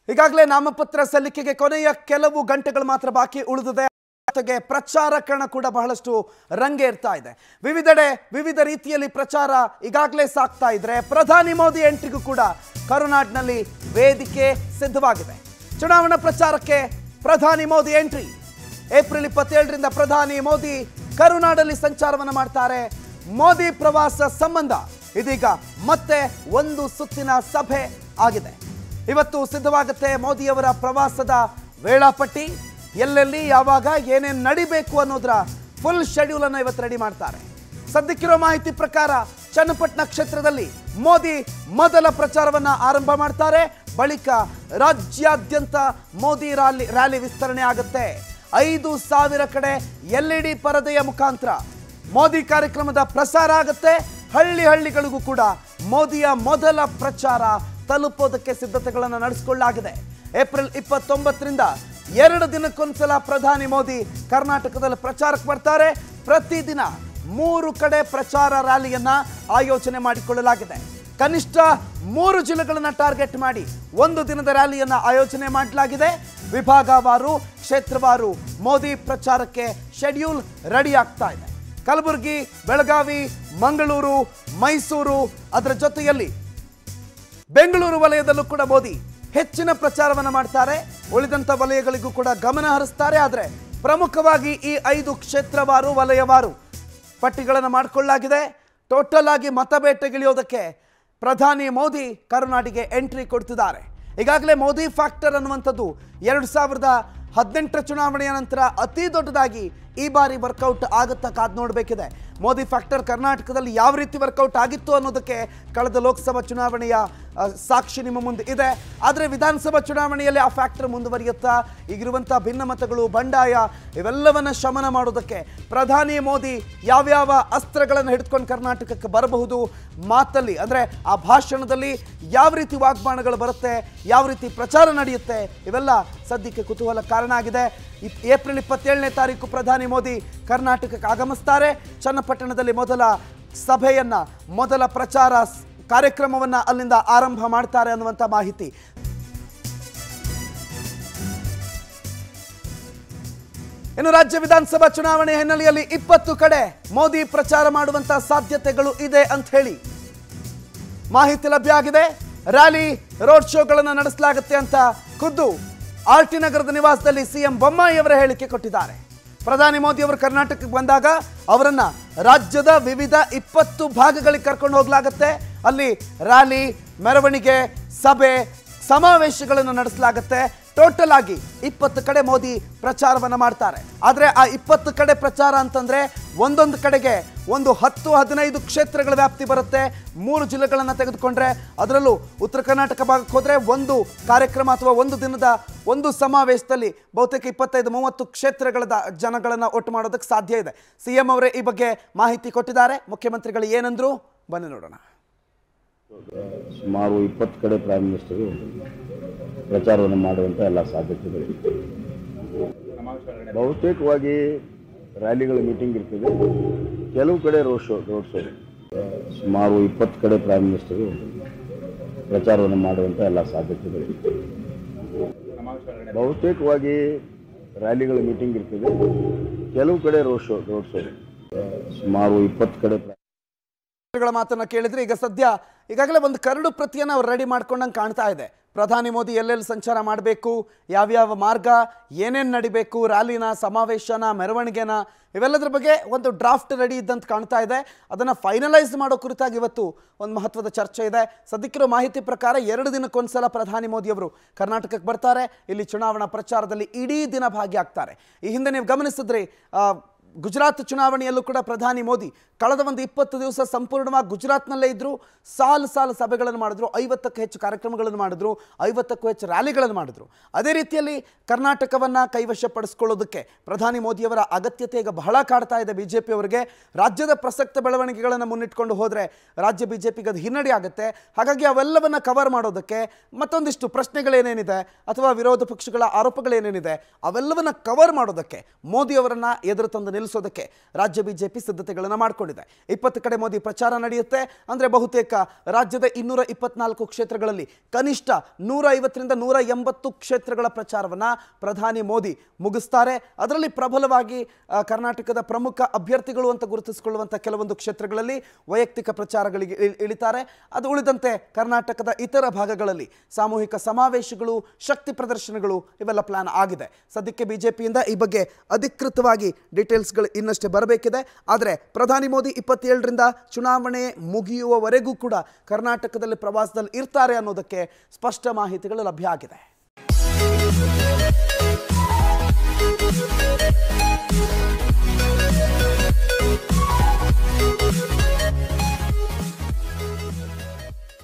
ಈಗಾಗಲೇ ನಾಮಪತ್ರ ಸಲ್ಲಿಕೆಗೆ ಕೊನೆಯ ಕೆಲವು ಗಂಟೆಗಳು ಮಾತ್ರ ಬಾಕಿ ಉಳಿದಿದೆ ಜೊತೆಗೆ ಪ್ರಚಾರ ಕಣ ಕೂಡ ಬಹಳಷ್ಟು ರಂಗೇರ್ತಾ ಇದೆ ವಿವಿಧೆಡೆ ವಿವಿಧ ರೀತಿಯಲ್ಲಿ ಪ್ರಚಾರ ಈಗಾಗಲೇ ಸಾಕ್ತಾ ಇದ್ರೆ ಪ್ರಧಾನಿ ಮೋದಿ ಎಂಟ್ರಿಗೂ ಕೂಡ ಕರುನಾಡಿನಲ್ಲಿ ವೇದಿಕೆ ಸಿದ್ಧವಾಗಿದೆ ಚುನಾವಣಾ ಪ್ರಚಾರಕ್ಕೆ ಪ್ರಧಾನಿ ಮೋದಿ ಎಂಟ್ರಿ ಏಪ್ರಿಲ್ ಇಪ್ಪತ್ತೇಳರಿಂದ ಪ್ರಧಾನಿ ಮೋದಿ ಕರುನಾಡಲ್ಲಿ ಸಂಚಾರವನ್ನು ಮಾಡ್ತಾರೆ ಮೋದಿ ಪ್ರವಾಸ ಸಂಬಂಧ ಇದೀಗ ಮತ್ತೆ ಒಂದು ಸುತ್ತಿನ ಸಭೆ ಆಗಿದೆ ಇವತ್ತು ಸಿದ್ಧವಾಗುತ್ತೆ ಮೋದಿಯವರ ಪ್ರವಾಸದ ವೇಳಾಪಟ್ಟಿ ಎಲ್ಲೆಲ್ಲಿ ಯಾವಾಗ ಏನೇನು ನಡಿಬೇಕು ಅನ್ನೋದರ ಫುಲ್ ಶೆಡ್ಯೂಲ್ ಅನ್ನು ಇವತ್ತು ರೆಡಿ ಮಾಡ್ತಾರೆ ಸದ್ಯಕ್ಕಿರೋ ಮಾಹಿತಿ ಪ್ರಕಾರ ಚನ್ನಪಟ್ಟಣ ಕ್ಷೇತ್ರದಲ್ಲಿ ಮೋದಿ ಮೊದಲ ಪ್ರಚಾರವನ್ನ ಆರಂಭ ಮಾಡ್ತಾರೆ ಬಳಿಕ ರಾಜ್ಯಾದ್ಯಂತ ಮೋದಿ ರ್ಯಾಲಿ ರ್ಯಾಲಿ ವಿಸ್ತರಣೆ ಆಗುತ್ತೆ ಐದು ಸಾವಿರ ಕಡೆ ಎಲ್ ಇ ಡಿ ಪರದೆಯ ಮುಖಾಂತರ ಮೋದಿ ಕಾರ್ಯಕ್ರಮದ ಪ್ರಸಾರ ಆಗುತ್ತೆ ಹಳ್ಳಿ ಹಳ್ಳಿಗಳಿಗೂ ಕೂಡ ಮೋದಿಯ ಮೊದಲ ಪ್ರಚಾರ ತಲುಪೋದಕ್ಕೆ ಸಿದ್ಧತೆಗಳನ್ನು ನಡೆಸಿಕೊಳ್ಳಲಾಗಿದೆ ಏಪ್ರಿಲ್ ಇಪ್ಪತ್ತೊಂಬತ್ತರಿಂದ ಎರಡು ದಿನಕ್ಕೊಂದ್ಸಲ ಪ್ರಧಾನಿ ಮೋದಿ ಕರ್ನಾಟಕದಲ್ಲಿ ಪ್ರಚಾರಕ್ಕೆ ಬರ್ತಾರೆ ಪ್ರತಿದಿನ ಮೂರು ಕಡೆ ಪ್ರಚಾರ ರ್ಯಾಲಿಯನ್ನ ಆಯೋಜನೆ ಮಾಡಿಕೊಳ್ಳಲಾಗಿದೆ ಕನಿಷ್ಠ ಮೂರು ಜಿಲ್ಲೆಗಳನ್ನ ಟಾರ್ಗೆಟ್ ಮಾಡಿ ಒಂದು ದಿನದ ರ್ಯಾಲಿಯನ್ನ ಆಯೋಜನೆ ಮಾಡಲಾಗಿದೆ ವಿಭಾಗವಾರು ಕ್ಷೇತ್ರವಾರು ಮೋದಿ ಪ್ರಚಾರಕ್ಕೆ ಶೆಡ್ಯೂಲ್ ರೆಡಿ ಆಗ್ತಾ ಇದೆ ಕಲಬುರಗಿ ಬೆಳಗಾವಿ ಮಂಗಳೂರು ಮೈಸೂರು ಅದರ ಜೊತೆಯಲ್ಲಿ ಬೆಂಗಳೂರು ವಲಯದಲ್ಲೂ ಕೂಡ ಮೋದಿ ಹೆಚ್ಚಿನ ಪ್ರಚಾರವನ್ನು ಮಾಡ್ತಾರೆ ಉಳಿದಂಥ ವಲಯಗಳಿಗೂ ಕೂಡ ಗಮನ ಹರಿಸ್ತಾರೆ ಆದರೆ ಪ್ರಮುಖವಾಗಿ ಈ ಐದು ಕ್ಷೇತ್ರವಾರು ವಲಯವಾರು ಪಟ್ಟಿಗಳನ್ನು ಮಾಡಿಕೊಳ್ಳಲಾಗಿದೆ ಟೋಟಲ್ ಆಗಿ ಮತಬೇಟೆಗಿಳಿಯೋದಕ್ಕೆ ಪ್ರಧಾನಿ ಮೋದಿ ಕರುನಾಡಿಗೆ ಎಂಟ್ರಿ ಕೊಡ್ತಿದ್ದಾರೆ ಈಗಾಗಲೇ ಮೋದಿ ಫ್ಯಾಕ್ಟರ್ ಅನ್ನುವಂಥದ್ದು ಎರಡು ಸಾವಿರದ ಹದಿನೆಂಟರ ಚುನಾವಣೆಯ ನಂತರ ಅತಿ ದೊಡ್ಡದಾಗಿ ಈ ಬಾರಿ ವರ್ಕೌಟ್ ಆಗುತ್ತಾ ಕಾದ್ ನೋಡಬೇಕಿದೆ ಮೋದಿ ಫ್ಯಾಕ್ಟರ್ ಕರ್ನಾಟಕದಲ್ಲಿ ಯಾವ ರೀತಿ ವರ್ಕೌಟ್ ಆಗಿತ್ತು ಅನ್ನೋದಕ್ಕೆ ಕಳೆದ ಲೋಕಸಭಾ ಚುನಾವಣೆಯ ಆ, ಸಾಕ್ಷಿ ನಿಮ್ಮ ಮುಂದೆ ಇದೆ ಆದರೆ ವಿಧಾನಸಭಾ ಚುನಾವಣೆಯಲ್ಲಿ ಆ ಫ್ಯಾಕ್ಟರ್ ಮುಂದುವರಿಯುತ್ತಾ ಈಗಿರುವಂಥ ಭಿನ್ನಮತಗಳು ಬಂಡಾಯ ಇವೆಲ್ಲವನ್ನ ಶಮನ ಮಾಡೋದಕ್ಕೆ ಪ್ರಧಾನಿ ಮೋದಿ ಯಾವ್ಯಾವ ಅಸ್ತ್ರಗಳನ್ನು ಹಿಡಿದುಕೊಂಡು ಕರ್ನಾಟಕಕ್ಕೆ ಬರಬಹುದು ಮಾತಲ್ಲಿ ಅಂದರೆ ಆ ಭಾಷಣದಲ್ಲಿ ಯಾವ ರೀತಿ ವಾಗ್ಬಾಣಗಳು ಬರುತ್ತೆ ಯಾವ ರೀತಿ ಪ್ರಚಾರ ನಡೆಯುತ್ತೆ ಇವೆಲ್ಲ ಸದ್ಯಕ್ಕೆ ಕುತೂಹಲ ಕಾರಣ ಆಗಿದೆ ಇಪ್- ಏಪ್ರಿಲ್ ಇಪ್ಪತ್ತೇಳನೇ ತಾರೀಕು ಪ್ರಧಾನಿ ಮೋದಿ ಕರ್ನಾಟಕಕ್ಕೆ ಆಗಮಿಸ್ತಾರೆ ಚನ್ನಪಟ್ಟಣದಲ್ಲಿ ಮೊದಲ ಸಭೆಯನ್ನ ಮೊದಲ ಪ್ರಚಾರ ಸ್- ಕಾರ್ಯಕ್ರಮವನ್ನ ಅಲ್ಲಿಂದ ಆರಂಭ ಮಾಡ್ತಾರೆ ಅನ್ನುವಂಥ ಮಾಹಿತಿ ಇನ್ನು ರಾಜ್ಯ ವಿಧಾನಸಭಾ ಚುನಾವಣೆ ಹಿನ್ನೆಲೆಯಲ್ಲಿ ಇಪ್ಪತ್ತು ಕಡೆ ಮೋದಿ ಪ್ರಚಾರ ಮಾಡುವಂತ ಸಾಧ್ಯತೆಗಳು ಇದೆ ಅಂತ ಹೇಳಿ ಮಾಹಿತಿ ಲಭ್ಯ ಆಗಿದೆ ರ್ಯಾಲಿ ರೋಡ್ ಶೋಗಳನ್ನು ನಡೆಸಲಾಗುತ್ತೆ ಅಂತ ಖುದ್ದು ಆರ್ ಟಿ ನಗರದ ನಿವಾಸದಲ್ಲಿ ಸಿಎಂ ಬೊಮ್ಮಾಯಿ ಅವರ ಹೇಳಿಕೆ ಕೊಟ್ಟಿದ್ದಾರೆ ಪ್ರಧಾನಿ ಮೋದಿ ಅವರು ಕರ್ನಾಟಕಕ್ಕೆ ಬಂದಾಗ ಅವರನ್ನ ರಾಜ್ಯದ ವಿವಿಧ ಇಪ್ಪತ್ತು ಭಾಗಗಳಿಗೆ ಕರ್ಕೊಂಡು ಹೋಗ್ಲಾಗತ್ತೆ ಅಲ್ಲಿ ರ್ಯಾಲಿ ಮೆರವಣಿಗೆ ಸಭೆ ಸಮಾವೇಶಗಳನ್ನು ನಡೆಸಲಾಗುತ್ತೆ ಟೋಟಲ್ ಆಗಿ ಇಪ್ಪತ್ತು ಕಡೆ ಮೋದಿ ಪ್ರಚಾರವನ್ನು ಮಾಡ್ತಾರೆ ಆದರೆ ಆ ಇಪ್ಪತ್ತು ಕಡೆ ಪ್ರಚಾರ ಅಂತಂದ್ರೆ ಒಂದೊಂದು ಕಡೆಗೆ ಒಂದು ಹತ್ತು ಹದಿನೈದು ಕ್ಷೇತ್ರಗಳ ವ್ಯಾಪ್ತಿ ಬರುತ್ತೆ ಮೂರು ಜಿಲ್ಲೆಗಳನ್ನು ತೆಗೆದುಕೊಂಡ್ರೆ ಅದರಲ್ಲೂ ಉತ್ತರ ಕರ್ನಾಟಕ ಭಾಗಕ್ಕೆ ಹೋದರೆ ಒಂದು ಕಾರ್ಯಕ್ರಮ ಅಥವಾ ಒಂದು ದಿನದ ಒಂದು ಸಮಾವೇಶದಲ್ಲಿ ಬಹುತೇಕ ಇಪ್ಪತ್ತೈದು ಮೂವತ್ತು ಕ್ಷೇತ್ರಗಳ ಜನಗಳನ್ನು ಒಟ್ಟು ಮಾಡೋದಕ್ಕೆ ಸಾಧ್ಯ ಇದೆ ಸಿ ಎಂ ಅವರೇ ಈ ಬಗ್ಗೆ ಮಾಹಿತಿ ಕೊಟ್ಟಿದ್ದಾರೆ ಮುಖ್ಯಮಂತ್ರಿಗಳು ಏನಂದ್ರು ಬನ್ನಿ ನೋಡೋಣ ಸುಮಾರು ಇಪ್ಪತ್ತು ಕಡೆ ಪ್ರೈಮ್ ಮಿನಿಸ್ಟರು ಪ್ರಚಾರವನ್ನು ಮಾಡುವಂಥ ಎಲ್ಲ ಸಾಧ್ಯತೆಗಳಿವೆ ಬಹುತೇಕವಾಗಿ ರ್ಯಾಲಿಗಳ ಮೀಟಿಂಗ್ ಇರ್ತದೆ ಕೆಲವು ಕಡೆ ರೋಡ್ ಶೋ ರೋಡ್ ಶೋ ಸುಮಾರು ಇಪ್ಪತ್ತು ಕಡೆ ಪ್ರೈಮ್ ಮಿನಿಸ್ಟರು ಪ್ರಚಾರವನ್ನು ಮಾಡುವಂಥ ಎಲ್ಲ ಸಾಧ್ಯತೆಗಳಿವೆ ಬಹುತೇಕವಾಗಿ ರ್ಯಾಲಿಗಳ ಮೀಟಿಂಗ್ ಇರ್ತದೆ ಕೆಲವು ಕಡೆ ರೋಡ್ ಶೋ ರೋಡ್ ಶೋ ಸುಮಾರು ಇಪ್ಪತ್ತು ಕಡೆ ಪ್ರ- ಗಳ ಮಾತನ್ನ ಕೇಳಿದ್ರೆ ಈಗ ಸದ್ಯ ಈಗಾಗಲೇ ಒಂದು ಕರಡು ಪ್ರತಿಯನ್ನು ಅವ್ರು ರೆಡಿ ಮಾಡ್ಕೊಂಡಂಗೆ ಕಾಣ್ತಾ ಇದೆ ಪ್ರಧಾನಿ ಮೋದಿ ಎಲ್ಲೆಲ್ಲಿ ಸಂಚಾರ ಮಾಡಬೇಕು ಯಾವ್ಯಾವ ಮಾರ್ಗ ಏನೇನು ನಡಿಬೇಕು ರ್ಯಾಲಿನ ಸಮಾವೇಶನ ಮೆರವಣಿಗೆನ ಇವೆಲ್ಲದ್ರ ಬಗ್ಗೆ ಒಂದು ಡ್ರಾಫ್ಟ್ ರೆಡಿ ಇದ್ದಂತ ಕಾಣ್ತಾ ಇದೆ ಅದನ್ನು ಫೈನಲೈಸ್ ಮಾಡೋ ಕುರಿತಾಗಿ ಇವತ್ತು ಒಂದು ಮಹತ್ವದ ಚರ್ಚೆ ಇದೆ ಸದ್ಯಕ್ಕಿರೋ ಮಾಹಿತಿ ಪ್ರಕಾರ ಎರಡು ದಿನಕ್ಕೊಂದ್ಸಲ ಪ್ರಧಾನಿ ಮೋದಿಯವರು ಕರ್ನಾಟಕಕ್ಕೆ ಬರ್ತಾರೆ ಇಲ್ಲಿ ಚುನಾವಣಾ ಪ್ರಚಾರದಲ್ಲಿ ಇಡೀ ದಿನ ಭಾಗಿಯಾಗ್ತಾರೆ ಈ ಹಿಂದೆ ನೀವು ಗಮನಿಸಿದ್ರಿ ಆ, ಗುಜರಾತ್ ಚುನಾವಣೆಯಲ್ಲೂ ಕೂಡ ಪ್ರಧಾನಿ ಮೋದಿ ಕಳೆದ ಒಂದು ಇಪ್ಪತ್ತು ದಿವಸ ಸಂಪೂರ್ಣವಾಗಿ ಗುಜರಾತ್ನಲ್ಲೇ ಇದ್ದರು ಸಾಲು ಸಾಲು ಸಭೆಗಳನ್ನು ಮಾಡಿದ್ರು ಐವತ್ತಕ್ಕೂ ಹೆಚ್ಚು ಕಾರ್ಯಕ್ರಮಗಳನ್ನು ಮಾಡಿದ್ರು ಐವತ್ತಕ್ಕೂ ಹೆಚ್ಚು ರ್ಯಾಲಿಗಳನ್ನು ಮಾಡಿದ್ರು ಅದೇ ರೀತಿಯಲ್ಲಿ ಕರ್ನಾಟಕವನ್ನು ಕೈವಶಪಡಿಸ್ಕೊಳ್ಳೋದಕ್ಕೆ ಪ್ರಧಾನಿ ಮೋದಿಯವರ ಅಗತ್ಯತೆ ಈಗ ಬಹಳ ಕಾಡ್ತಾ ಇದೆ ಬಿ ಜೆ ಪಿಯವರಿಗೆ ರಾಜ್ಯದ ಪ್ರಸಕ್ತ ಬೆಳವಣಿಗೆಗಳನ್ನು ಮುನ್ನಿಟ್ಕೊಂಡು ಹೋದರೆ ರಾಜ್ಯ ಬಿ ಜೆ ಪಿಗೆ ಅದು ಹಿನ್ನಡೆ ಆಗುತ್ತೆ ಹಾಗಾಗಿ ಅವೆಲ್ಲವನ್ನು ಕವರ್ ಮಾಡೋದಕ್ಕೆ ಮತ್ತೊಂದಿಷ್ಟು ಪ್ರಶ್ನೆಗಳೇನೇನಿದೆ ಅಥವಾ ವಿರೋಧ ಪಕ್ಷಗಳ ಆರೋಪಗಳೇನೇನಿದೆ ಅವೆಲ್ಲವನ್ನ ಕವರ್ ಮಾಡೋದಕ್ಕೆ ಮೋದಿಯವರನ್ನ ಎದುರು ತಂದು ಗೆಲ್ಲಿಸೋದಕ್ಕೆ ರಾಜ್ಯ ಬಿಜೆಪಿ ಸಿದ್ಧತೆಗಳನ್ನು ಮಾಡಿಕೊಂಡಿದೆ ಇಪ್ಪತ್ತು ಕಡೆ ಮೋದಿ ಪ್ರಚಾರ ನಡೆಯುತ್ತೆ ಅಂದರೆ ಬಹುತೇಕ ರಾಜ್ಯದ ಇನ್ನೂರ ಇಪ್ಪತ್ನಾಲ್ಕು ಕ್ಷೇತ್ರಗಳಲ್ಲಿ ಕನಿಷ್ಠ ನೂರ ಐವತ್ತರಿಂದ ನೂರ ಎಂಬತ್ತು ಕ್ಷೇತ್ರಗಳ ಪ್ರಚಾರವನ್ನು ಪ್ರಧಾನಿ ಮೋದಿ ಮುಗಿಸ್ತಾರೆ ಅದರಲ್ಲಿ ಪ್ರಬಲವಾಗಿ ಆ, ಕರ್ನಾಟಕದ ಪ್ರಮುಖ ಅಭ್ಯರ್ಥಿಗಳು ಅಂತ ಗುರುತಿಸಿಕೊಳ್ಳುವಂಥ ಕೆಲವೊಂದು ಕ್ಷೇತ್ರಗಳಲ್ಲಿ ವೈಯಕ್ತಿಕ ಪ್ರಚಾರಗಳಿಗೆ ಇಳ್- ಇಳಿತಾರೆ ಅದು ಉಳಿದಂತೆ ಕರ್ನಾಟಕದ ಇತರ ಭಾಗಗಳಲ್ಲಿ ಸಾಮೂಹಿಕ ಸಮಾವೇಶಗಳು ಶಕ್ತಿ ಪ್ರದರ್ಶನಗಳು ಇವೆಲ್ಲ ಪ್ಲಾನ್ ಆಗಿದೆ ಸದ್ಯಕ್ಕೆ ಬಿಜೆಪಿಯಿಂದ ಈ ಬಗ್ಗೆ ಅಧಿಕೃತವಾಗಿ ಡೀಟೇಲ್ಸ್ಗಳು ಇನ್ನಷ್ಟೇ ಬರಬೇಕಿದೆ ಆದರೆ ಪ್ರಧಾನಿ ಮೋದಿ ಇಪ್ಪತ್ತೇಳರಿಂದ ಚುನಾವಣೆ ಮುಗಿಯುವವರೆಗೂ ಕೂಡ ಕರ್ನಾಟಕದಲ್ಲಿ ಪ್ರವಾಸದಲ್ಲಿ ಇರ್ತಾರೆ ಅನ್ನೋದಕ್ಕೆ ಸ್ಪಷ್ಟ ಮಾಹಿತಿಗಳು ಲಭ್ಯ ಆಗಿದೆ